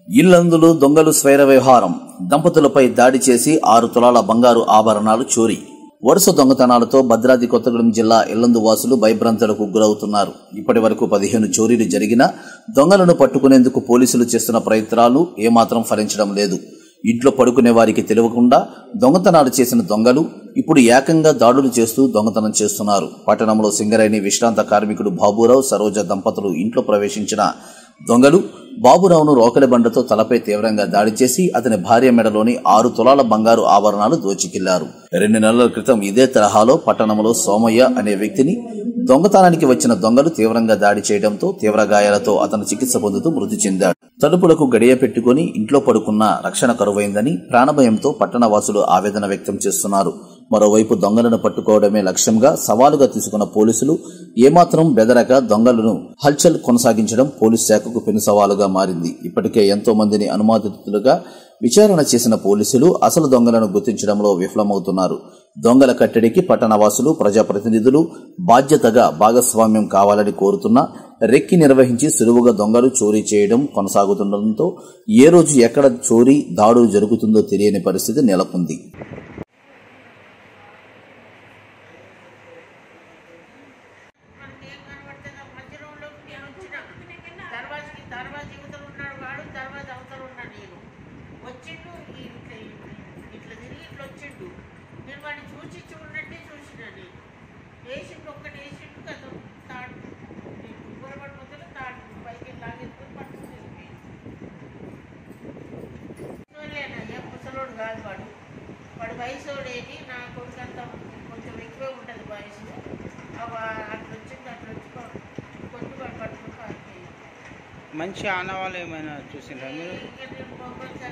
ఇల్లందులు దొంగలు స్వైర వ్యవహారం దంపతులపై దాడి చేసి ఆరు తులాల బంగారు ఆభరణాలు చోరీ వరుస దొంగతనాలతో భద్రాద్రి కొత్తగూడెం జిల్లా ఇల్లందు వాసులు భయభ్రాంతులకు గురవుతున్నారు ఇప్పటి వరకు పదిహేను చోరీలు జరిగినా దొంగలను పట్టుకునేందుకు పోలీసులు చేస్తున్న ప్రయత్నాలు ఏమాత్రం ఫలించడం లేదు ఇంట్లో పడుకునే వారికి తెలియకుండా దొంగతనాలు చేసిన దొంగలు ఇప్పుడు ఏకంగా దాడులు చేస్తూ దొంగతనం చేస్తున్నారు పట్టణంలో సింగరేణి విశ్రాంత కార్మికుడు బాబురావు సరోజ దంపతులు ఇంట్లో ప్రవేశించిన దొంగలు బాబురావును రోకలి బండతో తలపై తీవ్రంగా దాడి చేసి అతని భార్య మెడలోని ఆరు తులాల బంగారు ఆభరణాలు దోచికిల్లారు రెండు నెలల క్రితం ఇదే తరహాలో పట్టణంలో సోమయ్య అనే వ్యక్తిని దొంగతనానికి వచ్చిన దొంగలు తీవ్రంగా దాడి చేయడంతో తీవ్ర గాయాలతో అతను చికిత్స పొందుతూ మృతి చెందాడు తలుపులకు గడియ పెట్టుకుని ఇంట్లో పడుకున్న రక్షణ కరువైందని ప్రాణభయంతో పట్టణవాసులు ఆవేదన వ్యక్తం చేస్తున్నారు మరోవైపు దొంగలను పట్టుకోవడమే లక్ష్యంగా సవాలుగా తీసుకున్న పోలీసులు ఏమాత్రం బెదరక దొంగలను హల్చల్ కొనసాగించడం పోలీస్ శాఖకు పెను సవాలుగా మారింది ఇప్పటికే ఎంతో మందిని అనుమానితులుగా విచారణ చేసిన పోలీసులు అసలు దొంగలను గుర్తించడంలో విఫలమవుతున్నారు దొంగల కట్టడికి పట్టణవాసులు ప్రజాప్రతినిధులు బాధ్యతగా భాగస్వామ్యం కావాలని కోరుతున్నా రెక్కి నిర్వహించి సులువుగా దొంగలు చోరీ చేయడం కొనసాగుతుండటంతో ఏ రోజు ఎక్కడ చోరీ దాడులు జరుగుతుందో తెలియని పరిస్థితి నెలకొంది మనకి ఏం కనబడుతుందో మధ్య రూమ్లో నేను వచ్చిన దర్వాజకి దర్వాజ యువతలు ఉన్నాడు వాడు దర్వాజ అవతల ఉన్నాడు నేను వచ్చిండు ఈ- ఇట్లా ఇట్లా తిరిగి ఇట్లా వచ్చిండు నేను వాడిని చూసి చూడనట్టే చూసిన నేను వేసిండు ఒక్కటి వేసిండు కదా తాడు కూరబడిపోతే తాడు పైకి లాగెత్తుకొని పట్టుకుని వెళ్ళిపోయాను ముసలోడు కాదు వాడు వాడు వయసోడేది నా కొడుకు అంతా కొంచెం ఎక్కువే ఉంటుంది వయసు అవ- అట్లా వచ్చింది అట్లా వచ్చి కొద్ది వాడు పట్టుకుని పారిపోయాడు మంచి ఆనవాళ్ళు ఏమైనా చూసిండ్రా మీరు ఇక నేను మొబైల్